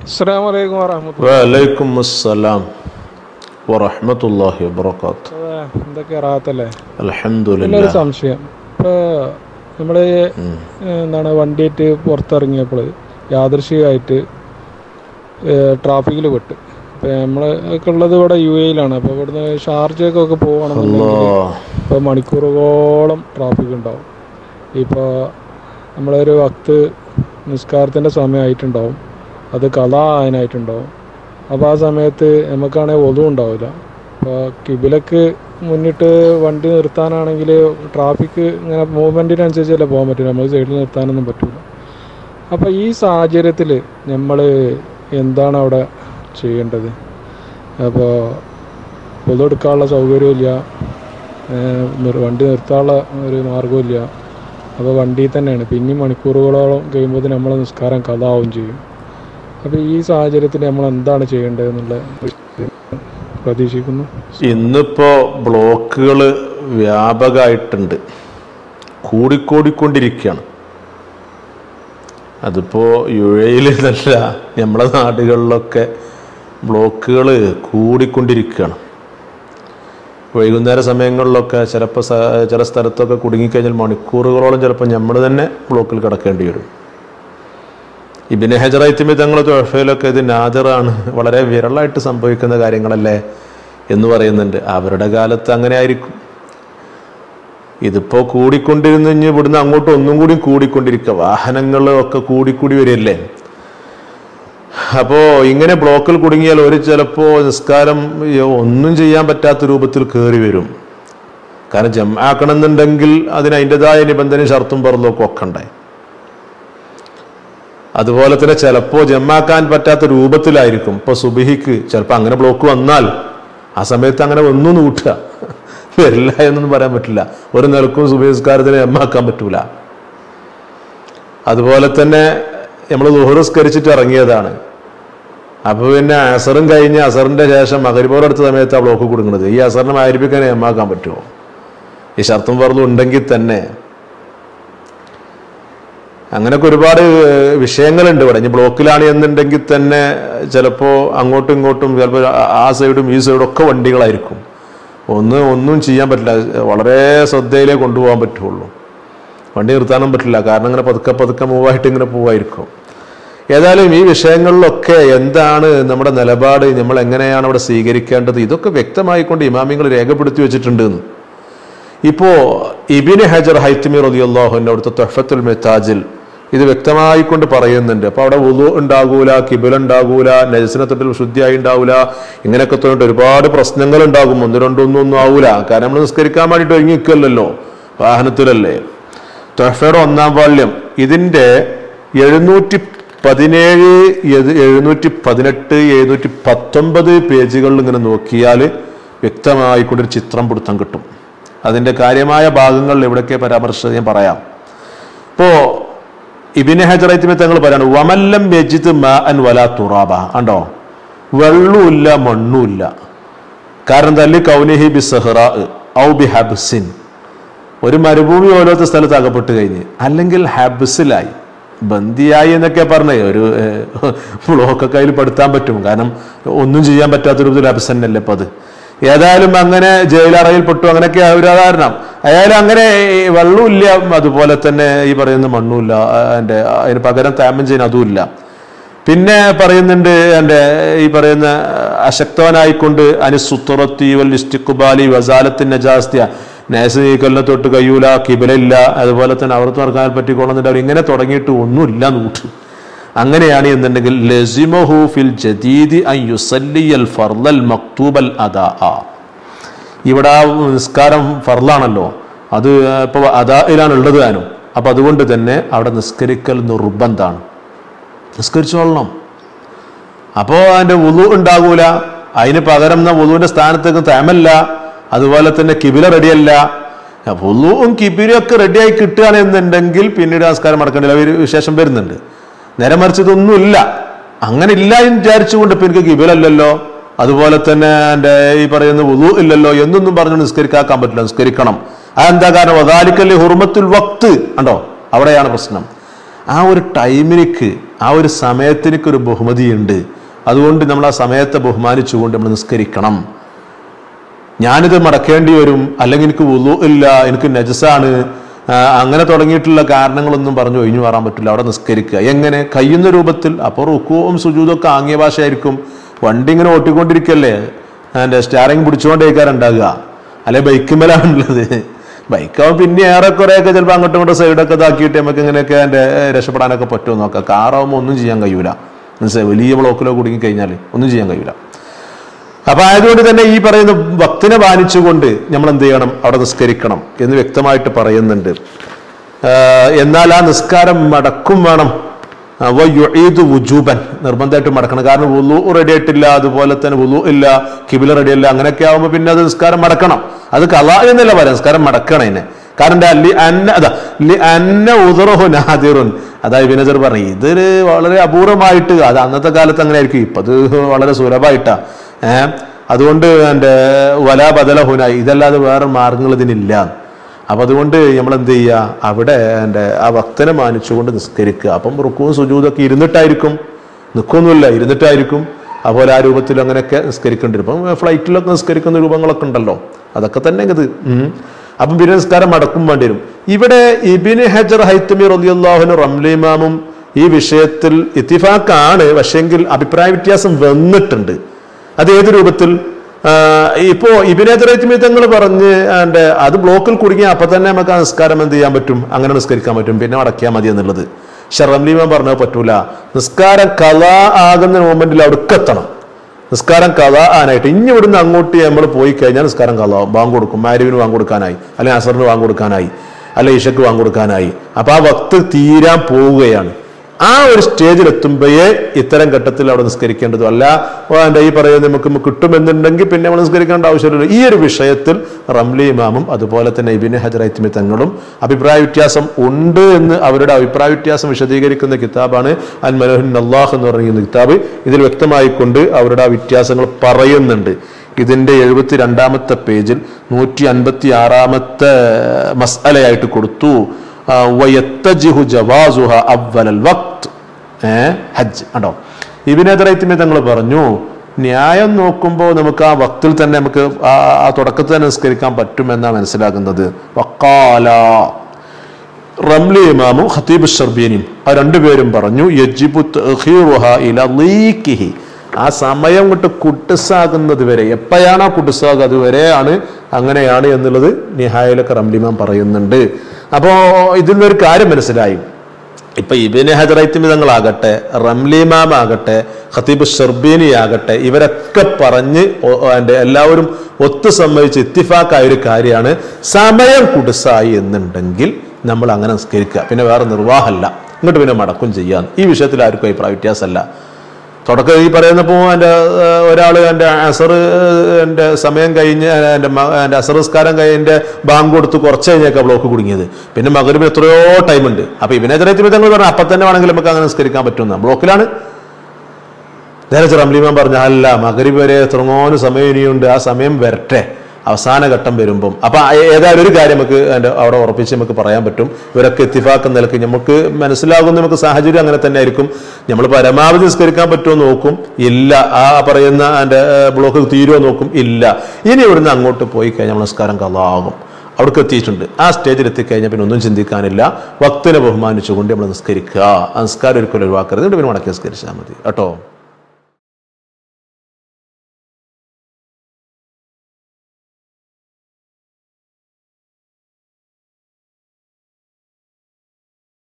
അസ്സാം വലൈക്കും വറഹമത്തുള്ള വലൈക്കും അസ്സലാം വറഹ്മത്തുള്ളാഹി വബറകാത്ത് എന്തൊക്കെ റാത്തല്ലേ പിന്നെ അൽഹംദുലില്ലാ ഒരു സംശയം ഇപ്പോൾ നമ്മൾ എന്താണ് വണ്ടിയായിട്ട് പുറത്തിറങ്ങിയപ്പോൾ യാദൃശികമായിട്ട് ട്രാഫിക്കിൽ പെട്ട് ഇപ്പോൾ നമ്മൾ ഒക്കെ ഉള്ളത് ഇവിടെ യു എയിലാണ് അപ്പോൾ ഇവിടുന്ന് ഷാർജക്കൊക്കെ പോവുകയാണെന്നുണ്ടെങ്കിൽ അല്ലാഹ്. ഇപ്പോൾ മണിക്കൂറുകളോളം ട്രാഫിക് ഉണ്ടാവും ഇപ്പോൾ നമ്മളൊരു വക്ത് നിസ്കാരത്തിൻ്റെ സമയമായിട്ടുണ്ടാവും അത് കഥ ആയനായിട്ടുണ്ടാവും അപ്പോൾ ആ സമയത്ത് നമുക്കാണെങ്കിൽ ഒതും ഉണ്ടാവില്ല അപ്പോൾ കിബിലക്ക് മുന്നിട്ട് വണ്ടി നിർത്താനാണെങ്കിൽ ട്രാഫിക് ഇങ്ങനെ മൂവ്മെൻറ്റിനനുസരിച്ചല്ലേ പോകാൻ പറ്റില്ല നമുക്ക് സൈഡിൽ നിർത്താനൊന്നും പറ്റില്ല അപ്പോൾ ഈ സാഹചര്യത്തിൽ നമ്മൾ എന്താണ് അവിടെ ചെയ്യേണ്ടത് അപ്പോൾ പൊതുവെടുക്കാനുള്ള സൗകര്യമില്ല ഏഹ് നിർ- വണ്ടി നിർത്താനുള്ള ഒരു മാർഗമില്ല അപ്പോൾ വണ്ടിയിൽ തന്നെയാണ് പിന്നെയും മണിക്കൂറുകളോളം കഴിയുമ്പോൾ നമ്മളെ നിസ്കാരം കഥാവും ചെയ്യും അപ്പോൾ ഈ സാഹചര്യത്തിൽ നമ്മൾ എന്താണ് ചെയ്യേണ്ടത് എന്നുള്ള പ്രതീക്ഷിക്കുന്നു ഇന്നിപ്പോ ബ്ലോക്കുകൾ വ്യാപകമായിട്ടുണ്ട് കൂടിക്കൂടിക്കൊണ്ടിരിക്കുകയാണ് അതിപ്പോ യു എയിൽ നല്ല നമ്മുടെ നാടുകളിലൊക്കെ ബ്ലോക്കുകൾ കൂടിക്കൊണ്ടിരിക്കുകയാണ് വൈകുന്നേര സമയങ്ങളിലൊക്കെ ചിലപ്പോൾ ചില സ്ഥലത്തൊക്കെ കുടുങ്ങിക്കഴിഞ്ഞാൽ മണിക്കൂറുകളോളം ചിലപ്പോൾ നമ്മൾ തന്നെ ബ്ലോക്കിൽ കിടക്കേണ്ടി വരും ഇബിന് ഹജറൈത്തിമി തങ്ങൾ തൊഴഫയിലൊക്കെ ഇത് നാദറാണ് വളരെ വിരളായിട്ട് സംഭവിക്കുന്ന കാര്യങ്ങളല്ലേ എന്ന് പറയുന്നുണ്ട് അവരുടെ കാലത്ത് അങ്ങനെ ആയിരിക്കും ഇതിപ്പോ കൂടിക്കൊണ്ടിരുന്ന് ഇനി ഇവിടുന്ന് അങ്ങോട്ട് ഒന്നും കൂടി കൂടിക്കൊണ്ടിരിക്കുക വാഹനങ്ങൾ ഒക്കെ കൂടിക്കൂടി വരില്ലേ അപ്പോ ഇങ്ങനെ ബ്ലോക്കിൽ കുടുങ്ങിയാൽ ഒരു ചിലപ്പോ നിസ്കാരം ഈ ഒന്നും ചെയ്യാൻ പറ്റാത്ത രൂപത്തിൽ കയറി വരും കാരണം ജമാക്കണമെന്നുണ്ടെങ്കിൽ അതിന് അതിൻ്റെതായ നിബന്ധനയും ഷർത്തും പറലൊക്കെ ഒക്കെ ഉണ്ടായി അതുപോലെ തന്നെ ചിലപ്പോൾ ജമാക്കാൻ പറ്റാത്ത രൂപത്തിലായിരിക്കും ഇപ്പൊ സുബിഹിക്ക് ചിലപ്പോൾ അങ്ങനെ ബ്ലോക്ക് വന്നാൽ ആ സമയത്ത് അങ്ങനെ ഒന്നും കൂട്ടുക വരില്ല എന്നൊന്നും പറയാൻ പറ്റില്ല ഒരു നിലക്കും സുബഹിസ്കാരത്തിന് ജമാക്കാൻ പറ്റൂല അതുപോലെ തന്നെ നമ്മൾ ദുഹറുസ്കരിച്ചിട്ട് ഇറങ്ങിയതാണ് അപ്പൊ പിന്നെ അസറും കഴിഞ്ഞ് അസറിന്റെ ശേഷം മകരിപ്പോടെ സമയത്ത് ആ ബ്ലോക്ക് കൊടുക്കുന്നത് ഈ അസറിനെ ആയിരിപ്പിക്കാൻ ജമാക്കാൻ പറ്റുമോ ഈ ഷർത്തും പറഞ്ഞു ഉണ്ടെങ്കിൽ തന്നെ അങ്ങനെയൊക്കെ ഒരുപാട് ഏഹ്, വിഷയങ്ങളുണ്ട് ഇവിടെ ഇനി ബ്ലോക്കിലാണ് എന്നുണ്ടെങ്കിൽ തന്നെ ചിലപ്പോൾ അങ്ങോട്ടും ഇങ്ങോട്ടും ചിലപ്പോൾ ആ സൈഡും ഈ സൈഡും ഒക്കെ വണ്ടികളായിരിക്കും ഒന്ന് ഒന്നും ചെയ്യാൻ പറ്റില്ല വളരെ ശ്രദ്ധയിലേ കൊണ്ടുപോകാൻ പറ്റുള്ളൂ വണ്ടി നിർത്താനും പറ്റില്ല കാരണം ഇങ്ങനെ പതുക്കെ പതുക്കെ മൂവായിട്ട് ഇങ്ങനെ പോവായിരിക്കും ഏതായാലും ഈ വിഷയങ്ങളിലൊക്കെ എന്താണ് നമ്മുടെ നിലപാട് നമ്മൾ എങ്ങനെയാണ് അവിടെ സ്വീകരിക്കേണ്ടത് ഇതൊക്കെ വ്യക്തമായിക്കൊണ്ട് ഇമാമിങ്ങൾ രേഖപ്പെടുത്തി വെച്ചിട്ടുണ്ട് എന്ന് ഇപ്പോ ഇബിന് ഹജർ ഹൈത്തമി റളിയല്ലാഹുവിന്റെ അവിടുത്തെ തൊഹഫത്തുൽ മെത്താജിൽ ഇത് വ്യക്തമായിക്കൊണ്ട് പറയുന്നുണ്ട് അപ്പൊ അവിടെ ഉളു ഉണ്ടാകൂല കിബിൽ ഉണ്ടാകൂല നജസിനെ തൊട്ടിൽ ശുദ്ധിയായി ഉണ്ടാവൂല ഇങ്ങനെയൊക്കെ തോന്നിട്ട് ഒരുപാട് പ്രശ്നങ്ങൾ ഉണ്ടാകും ഒന്ന് രണ്ടൊന്നും ഒന്നും ആവൂല കാരണം നമ്മൾ നിസ്കരിക്കാൻ വേണ്ടിയിട്ട് ഒരുങ്ങി നിൽക്കല്ലോ വാഹനത്തിലല്ലേ തൊഹഫയുടെ ഒന്നാം വാള്യം ഇതിന്റെ എഴുന്നൂറ്റി പതിനേഴ് എത്- എഴുന്നൂറ്റി പതിനെട്ട് എഴുന്നൂറ്റി പത്തൊമ്പത് പേജുകളിൽ ഇങ്ങനെ നോക്കിയാൽ വ്യക്തമായിക്കൊണ്ടൊരു ചിത്രം പിടുത്തം കിട്ടും അതിന്റെ കാര്യമായ ഭാഗങ്ങളിൽ എവിടെയൊക്കെ പരാമർശിച്ചത് ഞാൻ പറയാം ഇപ്പോ ഇബിന് ഹജറൈത്തിമെ തങ്ങൾ പറയാണ് വമല്ലം യജിത് മാ അൻ വലാ തുറാബ കണ്ടോ വെള്ളവുമില്ല മണ്ണുമില്ല കാരണം തല്ലി കൗനിഹി ബി സഹ്റാ ഔ ബി ഹബ്സിൻ ഒരു മരുഭൂമി പോലത്തെ സ്ഥലത്ത് അകപ്പെട്ട് കഴിഞ്ഞ് അല്ലെങ്കിൽ ഹബ്സിലായി ബന്ദിയായി എന്നൊക്കെ പറഞ്ഞേ ഒരു ബ്ലോക്കൊക്കെ അതിൽ പെടുത്താൻ പറ്റും കാരണം ഒന്നും ചെയ്യാൻ പറ്റാത്ത രൂപത്തിൽ ഹബ്സ് തന്നെയല്ലേ ഇപ്പൊ അത് ഏതായാലും അങ്ങനെ ജയിലറയിൽ പെട്ടു അങ്ങനെയൊക്കെ ആ ഒരു കാരണം അയാലും അങ്ങനെ ഈ വെള്ളമില്ല അതുപോലെ തന്നെ ഈ പറയുന്ന മണ്ണുമില്ല അതിന്റെ അതിന് പകരം താമം ചെയ്യാൻ അതുമില്ല പിന്നെ പറയുന്നുണ്ട് എൻ്റെ ഈ പറയുന്ന അശക്തവനായിക്കൊണ്ട് അനുസുത്തുറത്തി വൽ ഇസ്റ്റിക്കുബാലി വസാലത്തിൻ നജാസ്തിയ നേസ് നീക്കലിനെ തൊട്ട് കയ്യൂല കിബിലില്ല അതുപോലെ തന്നെ അവർത്ത് നടക്കാൻ പറ്റിക്കൊള്ളുന്നുണ്ട് അവർ ഇങ്ങനെ തുടങ്ങിയിട്ട് ഒന്നുമില്ല നൂട്ട് അങ്ങനെയാണ് എന്നുണ്ടെങ്കിൽ ലസിമഹു ഫിൽ ജദീദി അൻ യുസല്ലിയൽ ഫർലൽ മക്തൂബൽ അദാ ഇവിടെ ആ നിസ്കാരം ഫർലാണല്ലോ അത് ഇപ്പോൾ അദായിലാണ് ഉള്ളത് താനും അപ്പം അതുകൊണ്ട് തന്നെ അവിടെ നിസ്കരിക്കൽ നിർബന്ധമാണ് നിസ്കരിച്ചോളണം അപ്പോൾ അതിൻ്റെ ഉളു ഉണ്ടാകൂല അതിന് പകരം എന്നാ ഉളുവിൻ്റെ സ്ഥാനത്തേക്ക് തേമല്ല അതുപോലെ തന്നെ കിബില റെഡിയല്ല ഉളുവും കിബിലും ഒക്കെ റെഡിയായി കിട്ടുകയാണെന്നുണ്ടെങ്കിൽ പിന്നീട് നമസ്കാരം മടക്കേണ്ടില്ല ഒരു വിശേഷം വരുന്നുണ്ട് നേരെ മറിച്ച് ഇതൊന്നുമില്ല അങ്ങനെ ഇല്ല എന്ന് വിചാരിച്ചുകൊണ്ട് ഇപ്പം എനിക്ക് കിബിലല്ലല്ലോ അതുപോലെ തന്നെ എൻ്റെ ഈ പറയുന്ന ഉളു ഇല്ലല്ലോ എന്നൊന്നും പറഞ്ഞു നിസ്കരിക്കാക്കാൻ പറ്റില്ല നിസ്കരിക്കണം അതെന്താ കാരണം വദാലിക്കല്ലേ ഹുർമത്തുൽ വക്ത് ഉണ്ടോ അവിടെയാണ് പ്രശ്നം ആ ഒരു ടൈമിലേക്ക് ആ ഒരു സമയത്തിനൊരു ബഹുമതിയുണ്ട് അതുകൊണ്ട് നമ്മൾ ആ സമയത്തെ ബഹുമാനിച്ചുകൊണ്ട് നമ്മൾ നിസ്കരിക്കണം ഞാനിത് മടക്കേണ്ടി വരും അല്ലെങ്കിൽ എനിക്ക് വുളു ഇല്ല എനിക്ക് നജസാണ് ആ, അങ്ങനെ തുടങ്ങിയിട്ടുള്ള കാരണങ്ങളൊന്നും പറഞ്ഞു ഒഴിഞ്ഞു മാറാൻ പറ്റില്ല അവിടെ നിസ്കരിക്കുക എങ്ങനെ കഴിയുന്ന രൂപത്തിൽ അപ്പോൾ റുക്കുവും സുജൂതും ഒക്കെ ആംഗ്യ ഭാഷയായിരിക്കും വണ്ടി ഇങ്ങനെ ഓട്ടിക്കൊണ്ടിരിക്കല്ലേ എൻ്റെ സ്റ്റാറിങ് പിടിച്ചുകൊണ്ടേക്കാറുണ്ടാകുക അല്ലെ ബൈക്കുമേലാണുള്ളത് ബൈക്കാവും പിന്നെ ഏറെക്കുറെയൊക്കെ ചിലപ്പോൾ അങ്ങോട്ടും ഇങ്ങോട്ടും സൈഡൊക്കെ ഇതാക്കിയിട്ട് നമുക്ക് ഇങ്ങനെയൊക്കെ എൻ്റെ രക്ഷപ്പെടാനൊക്കെ പറ്റുമോ നോക്കാം കാറാവുമ്പോൾ ഒന്നും ചെയ്യാൻ കഴിയൂല മനസ്സിലായി വലിയ ബ്ലോക്കിലോ കുടുങ്ങി കഴിഞ്ഞാൽ ഒന്നും ചെയ്യാൻ കഴിയൂല അപ്പൊ ആയതുകൊണ്ട് തന്നെ ഈ പറയുന്ന ഭക്തിനെ പാലിച്ചുകൊണ്ട് നമ്മൾ എന്ത് ചെയ്യണം അവിടെ നിസ്കരിക്കണം എന്ന് വ്യക്തമായിട്ട് പറയുന്നുണ്ട് ആഹ് എന്നാൽ ആ നിസ്കാരം മടക്കും വേണം ഇത് വുജൂബൻ നിർബന്ധമായിട്ട് മടക്കണം കാരണം വുളു റെഡി ആയിട്ടില്ല അതുപോലെ തന്നെ വുളു ഇല്ല കിബില റെഡി അല്ല അങ്ങനെയൊക്കെ ആവുമ്പോൾ പിന്നെ അത് നിസ്കാരം മടക്കണം അത് കല എന്നല്ല പറയാം നിസ്കാരം മടക്കണം അതിനെ കാരണം എന്താ ലി അന്ന അതാ ലി അന്ന ഉദറഹു നാദിറുൻ അതായത് വിനജർ പറയും ഇതൊരു വളരെ അപൂർവമായിട്ട് അത് അന്നത്തെ കാലത്ത് അങ്ങനെ ആയിരിക്കും ഇപ്പൊ അത് വളരെ സുലഭമായിട്ടാ ഏഹ് അതുകൊണ്ട് എൻ്റെ വല ബദല ഹുനായി ഇതല്ലാതെ വേറെ മാർഗങ്ങൾ ഇതിനില്ല അപ്പൊ അതുകൊണ്ട് നമ്മൾ എന്ത് ചെയ്യുക അവിടെ എൻ്റെ ആ ഭക്തനെ മാനിച്ചുകൊണ്ട് നിസ്കരിക്കുക അപ്പം റുക്കും സുജൂതൊക്കെ ഇരുന്നിട്ടായിരിക്കും നിൽക്കൊന്നുമില്ല ഇരുന്നിട്ടായിരിക്കും അതുപോലെ ആ രൂപത്തിൽ അങ്ങനെയൊക്കെ നിസ്കരിക്കേണ്ടി വരും ഇപ്പം ഫ്ലൈറ്റിലൊക്കെ നിസ്കരിക്കുന്ന രൂപങ്ങളൊക്കെ ഉണ്ടല്ലോ അതൊക്കെ തന്നെ ഇത് ഉം. അപ്പം പിന്നെ നിസ്കാരം മടക്കും വേണ്ടി വരും ഇവിടെ ഇബിന് ഹജർ ഹൈത്തമി റലിയുള്ളാഹുനും റംലിമാമും ഈ വിഷയത്തിൽ ഇത്തിഫാക്കാണ് പക്ഷെങ്കിൽ അഭിപ്രായ വ്യത്യാസം വന്നിട്ടുണ്ട് അത് ഏത് രൂപത്തിൽ ആഹ് ഇപ്പോ ഇബിനെതിരേറ്റുമി തങ്ങൾ പറഞ്ഞ് ആണ്ട് അത് ബ്ലോക്കിൽ കുടുങ്ങിയ അപ്പൊ തന്നെ നമുക്ക് ആ നിസ്കാരം എന്ത് ചെയ്യാൻ പറ്റും അങ്ങനെ നിസ്കരിക്കാൻ പറ്റും പിന്നെ അടക്കിയാൽ മതി എന്നുള്ളത് ഷറംലീമൻ പറഞ്ഞത് പറ്റൂല നിസ്കാരം കല ആകുന്ന മൊമെന്റിൽ അവിടെ എത്തണം നിസ്കാരം കഥ ആനായിട്ട് ഇനി ഇവിടുന്ന് അങ്ങോട്ട് നമ്മൾ പോയി കഴിഞ്ഞാൽ നിസ്കാരം കഥ ബാങ്ക് കൊടുക്കും മാരിവിന് വാങ്ങ് കൊടുക്കാനായി അല്ലെങ്കിൽ അസറിന് വാങ്ങ് കൊടുക്കാനായി അല്ലെ ഇഷക്ക് വാങ്ങ് കൊടുക്കാനായി അപ്പൊ ആ വക്ത് തീരാൻ പോവുകയാണ് ആ ഒരു സ്റ്റേജിൽ എത്തുമ്പോഴേ ഇത്തരം ഘട്ടത്തിൽ അവിടെ നിസ്കരിക്കേണ്ടതും അല്ല ഓ എൻ്റെ ഈ പറയുന്നത് നമുക്ക് കിട്ടുമെന്നുണ്ടെങ്കിൽ പിന്നെ നമ്മൾ നിസ്കരിക്കേണ്ട ആവശ്യമില്ല ഈ ഒരു വിഷയത്തിൽ റംലി ഇമാമും അതുപോലെ തന്നെ ഇബിന് ഹജറൈത്മി തങ്ങളും അഭിപ്രായ വ്യത്യാസം ഉണ്ട് എന്ന് അവരുടെ അഭിപ്രായ വ്യത്യാസം വിശദീകരിക്കുന്ന കിതാബാണ് അൽ മലഹുൻ അള്ളാഹ് എന്ന് പറയുന്ന കിതാബ് ഇതിൽ വ്യക്തമായിക്കൊണ്ട് അവരുടെ ആ വ്യത്യാസങ്ങൾ പറയുന്നുണ്ട് ഇതിന്റെ എഴുപത്തി രണ്ടാമത്തെ പേജിൽ നൂറ്റി അൻപത്തി ആറാമത്തെ മസ്അലയായിട്ട് കൊടുത്തു ആ, വയത്തജിഹു ജവാസുഹ അവ്വലൽ വക്ത് ഏ ഹജ്ജ് കണ്ടോ ഇബിനെതിറൈത്തിമേ തങ്ങൾ പറഞ്ഞു ന്യായം നോക്കുമ്പോൾ നമുക്ക് ആ വക്തിൽ തന്നെ നമുക്ക് ആ ആ തുടക്കത്തിൽ തന്നെ നിസ്കരിക്കാൻ പറ്റുമെന്നാണ് മനസ്സിലാക്കുന്നത് വക്കാല റംലി ഇമാമും ഖത്തീബ് ഷർബീനിയും ആ രണ്ടുപേരും പറഞ്ഞു യജിബു തഖീറുഹ ഇല ലീക്കിഹി ആ സമയം കൊണ്ട് കുട്ടിസാകുന്നത് വരെ എപ്പോഴാണ് ആ കുട്ടിസാകുക അതുവരെയാണ് അങ്ങനെയാണ് എന്നുള്ളത് നിഹായിലൊക്കെ റംലിമാം പറയുന്നുണ്ട് അപ്പോൾ ഇതിൽ നിന്നൊരു കാര്യം മനസ്സിലായി ഇപ്പൊ ഇബിന് ഹജറൈത്തിമി തങ്ങളാകട്ടെ റംലിമാം ആകട്ടെ ഖത്തീബ് ഷർബീനി ആകട്ടെ ഇവരൊക്കെ പറഞ്ഞ് ഒ- അതിന്റെ എല്ലാവരും ഒത്തു സമ്മതിച്ച് ഇത്തിഫാക്കായ ഒരു കാര്യമാണ് സമയം കുടിസായി എന്നുണ്ടെങ്കിൽ നമ്മൾ അങ്ങനെ നിസ്കരിക്കുക പിന്നെ വേറെ നിർവാഹമല്ല ഇങ്ങോട്ട് പിന്നെ മടക്കും ചെയ്യാം ഈ വിഷയത്തിൽ ആർക്കും അഭിപ്രായ വ്യത്യാസമല്ല തുടക്കം ഈ പറയുന്നപ്പോൾ എൻ്റെ ഒരാൾ എൻ്റെ അസർ എൻ്റെ സമയം കഴിഞ്ഞ് എൻ്റെ എൻ്റെ അസർ നിസ്കാരം കഴിഞ്ഞ് എൻ്റെ ബാങ്ക് കൊടുത്ത് കുറച്ച് കഴിഞ്ഞേക്കാ ബ്ലോക്ക് കുടുങ്ങിയത് പിന്നെ മകരുവിന് എത്രയോ ടൈം ഉണ്ട് അപ്പോൾ ഇവനെ ചെറിയ തങ്ങൾ പറഞ്ഞു അപ്പം തന്നെ വേണമെങ്കിൽ നമുക്ക് അങ്ങനെ നിസ്കരിക്കാൻ പറ്റുന്ന ബ്ലോക്കിലാണ് നേരെ റംലിമാൻ പറഞ്ഞ അല്ല മകരീബ് വരെ എത്രങ്ങോന് സമയം ഇനിയുണ്ട് ആ സമയം വരട്ടെ അവസാന ഘട്ടം വരുമ്പം അപ്പൊ ഏ- ഏതായാലും ഒരു കാര്യം നമുക്ക് അതിന്റെ അവിടെ ഉറപ്പിച്ച് നമുക്ക് പറയാൻ പറ്റും ഇവരൊക്കെ എത്തിഫാക്ക നിലക്ക് നമുക്ക് മനസ്സിലാകുന്ന നമുക്ക് സാഹചര്യം അങ്ങനെ തന്നെ ആയിരിക്കും നമ്മൾ പരമാവധി നിസ്കരിക്കാൻ പറ്റുമോ നോക്കും ഇല്ല ആ പറയുന്ന അതിന്റെ ബ്ലോക്ക് തീരുമോ നോക്കും ഇല്ല ഇനി ഇവിടുന്ന് അങ്ങോട്ട് പോയി കഴിഞ്ഞാൽ നമസ്കാരം കഥാകും അവിടേക്ക് എത്തിയിട്ടുണ്ട് ആ സ്റ്റേജിൽ എത്തിക്കഴിഞ്ഞാൽ പിന്നെ ഒന്നും ചിന്തിക്കാനില്ല ഭക്തിനെ ബഹുമാനിച്ചുകൊണ്ട് നമ്മൾ നിസ്കരിക്കുക ആ നിസ്കാരം ഒരിക്കലും ഒഴിവാക്കരുത് എന്നിട്ട് പിന്നെ മടക്കി നിസ്കരിച്ചാൽ മതി കേട്ടോ